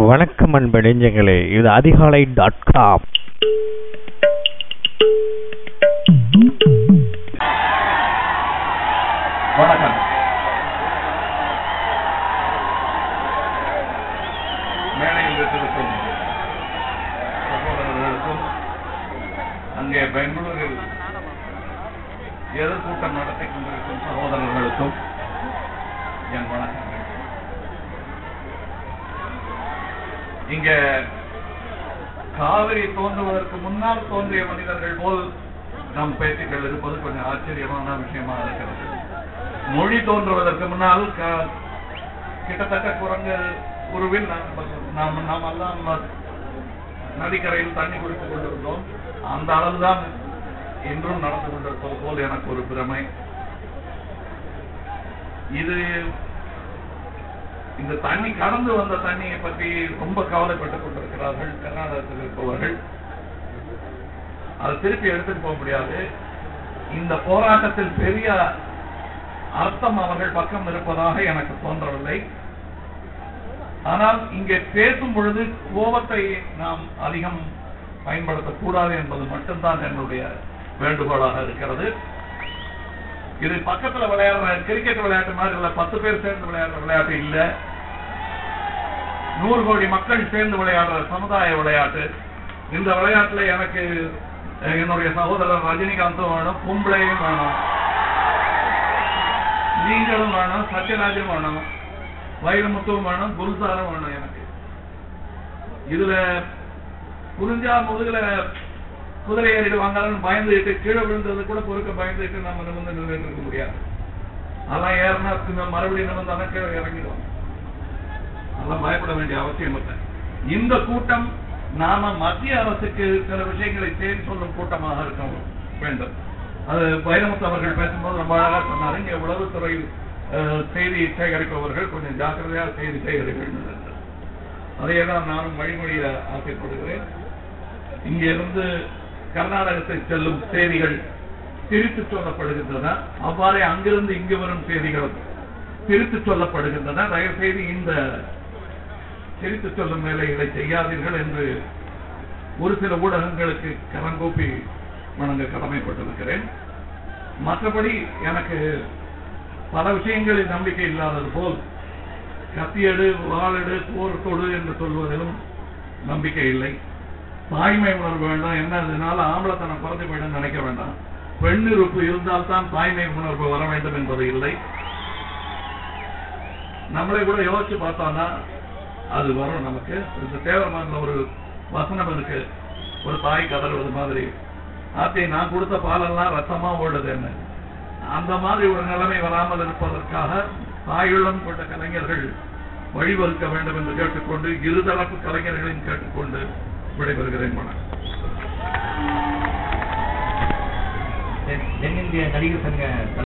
வணக்கம் அன்பு நெஞ்சங்களே இது அதிகாலை டாட் காம் வணக்கம் மேடையில் வீட்டிற்கும் சகோதரர்களுக்கும் அங்கே பெங்களூரில் எதிர்கூட்டம் நடத்தி கொண்டிருக்கும் சகோதரர்களுக்கும் என் வணக்கங்கள் இங்க காவிரி தோன்றுவதற்கு முன்னால் தோன்றிய மனிதர்கள் போல் நம் பேச்சுக்கள் இருப்பது கொஞ்சம் ஆச்சரியமான விஷயமா இருக்கிறது மொழி தோன்றுவதற்கு முன்னால் க- கிட்டத்தட்ட குரங்கு உருவில் நாம் நாம் நாம் எல்லாம் நதிக்கரையில் தண்ணி குடித்துக் கொண்டிருந்தோம் அந்த அளவுதான் இன்றும் நடந்து கொண்டிருப்பது போல் எனக்கு ஒரு பிரமை இது இந்த தண்ணி கடந்து வந்த தண்ணியை பற்றி ரொம்ப கவலைப்பட்டுக் கொண்டிருக்கிறார்கள் கர்நாடகத்தில் இருப்பவர்கள் அதை திருப்பி எடுத்துட்டு போக முடியாது இந்த போராட்டத்தில் பெரிய அர்த்தம் அவர்கள் பக்கம் இருப்பதாக எனக்கு தோன்றவில்லை ஆனால் இங்கே பேசும் பொழுது கோபத்தை நாம் அதிகம் பயன்படுத்தக்கூடாது என்பது மட்டும்தான் என்னுடைய வேண்டுகோளாக இருக்கிறது இது பக்கத்துல விளையாடுற கிரிக்கெட் விளையாட்டு மாதிரி இல்ல பத்து பேர் சேர்ந்து விளையாடுற விளையாட்டு இல்ல நூறு கோடி மக்கள் சேர்ந்து விளையாடுற சமுதாய விளையாட்டு இந்த விளையாட்டுல எனக்கு அஹ், என்னுடைய சகோதரர் ரஜினிகாந்தும் வேணும் கும்பளையும் வேணும் நீங்களும் வேணும் சத்யராஜும் வேணும் வைரமுத்துவும் வேணும் குருசாரும் வேணும் எனக்கு இதுல புரிஞ்சா முதுகுல குதிரை ஏறிடுவாங்கன்னு பயந்துட்டு கீழே விழுந்தது கூட பொறுக்க பயந்துட்டு நம்ம நிமிர்ந்து நின்றுட்டு இருக்க முடியாது அதெல்லாம் ஏறினா திரும்ப மறுபடியும் நிமிர்ந்தானா கீழே இறங்கிடுவாங்க அதெல்லாம் பயப்பட வேண்டிய அவசியம் இல்லை இந்த கூட்டம் நாம மத்திய அரசுக்கு சில விஷயங்களை செய்தி சொல்லும் கூட்டமாக இருக்க வேண்டும் அது வைரமுத்து அவர்கள் பேசும்போது ரொம்ப அழகா சொன்னாரு இங்க உளவுத்துறையில் அஹ், செய்தி சேகரிப்பவர்கள் கொஞ்சம் ஜாக்கிரதையா செய்தி சேகரிக்க அதையே தான் நானும் வழிமொழிய ஆசைப்படுகிறேன் இங்கிருந்து கர்நாடகத்தை செல்லும் செய்திகள் பிரித்து சொல்லப்படுகின்றன அவ்வாறே அங்கிருந்து இங்கு வரும் செய்திகள் பிரித்து சொல்லப்படுகின்றன தயவு செய்து இந்த பிரித்து சொல்லும் வேலைகளை செய்யாதீர்கள் என்று ஒரு சில ஊடகங்களுக்கு கரங்கூப்பி வணங்க கடமைப்பட்டிருக்கிறேன் மற்றபடி எனக்கு பல விஷயங்களில் நம்பிக்கை இல்லாதது போல் கத்தியடு வாழெடு போர் தொடு என்று சொல்வதிலும் நம்பிக்கை இல்லை தாய்மை உணர்வு வேண்டாம் என்ன இதனால ஆம்பளத்தனம் குறைஞ்சு போயிடும் நினைக்க வேண்டாம் பெண்ணிருப்பு இருந்தால்தான் தாய்மை உணர்வு வர வேண்டும் என்பது இல்லை நம்மளை கூட யோசிச்சு பார்த்தோம்னா அது வரும் நமக்கு இந்த தேவரமான ஒரு வசனம் இருக்கு ஒரு தாய் கதறுவது மாதிரி ஆத்தி நான் கொடுத்த பாலெல்லாம் ரத்தமா ஓடுது என்ன அந்த மாதிரி ஒரு நிலைமை வராமல் இருப்பதற்காக தாயுள்ளம் கொண்ட கலைஞர்கள் வழிவகுக்க வேண்டும் என்று கேட்டுக்கொண்டு இருதரப்பு கலைஞர்களையும் கேட்டுக்கொண்டு விடைபெறுகிறேன் வணக்கம் தென்- தென்னிந்திய நடிகர் சங்க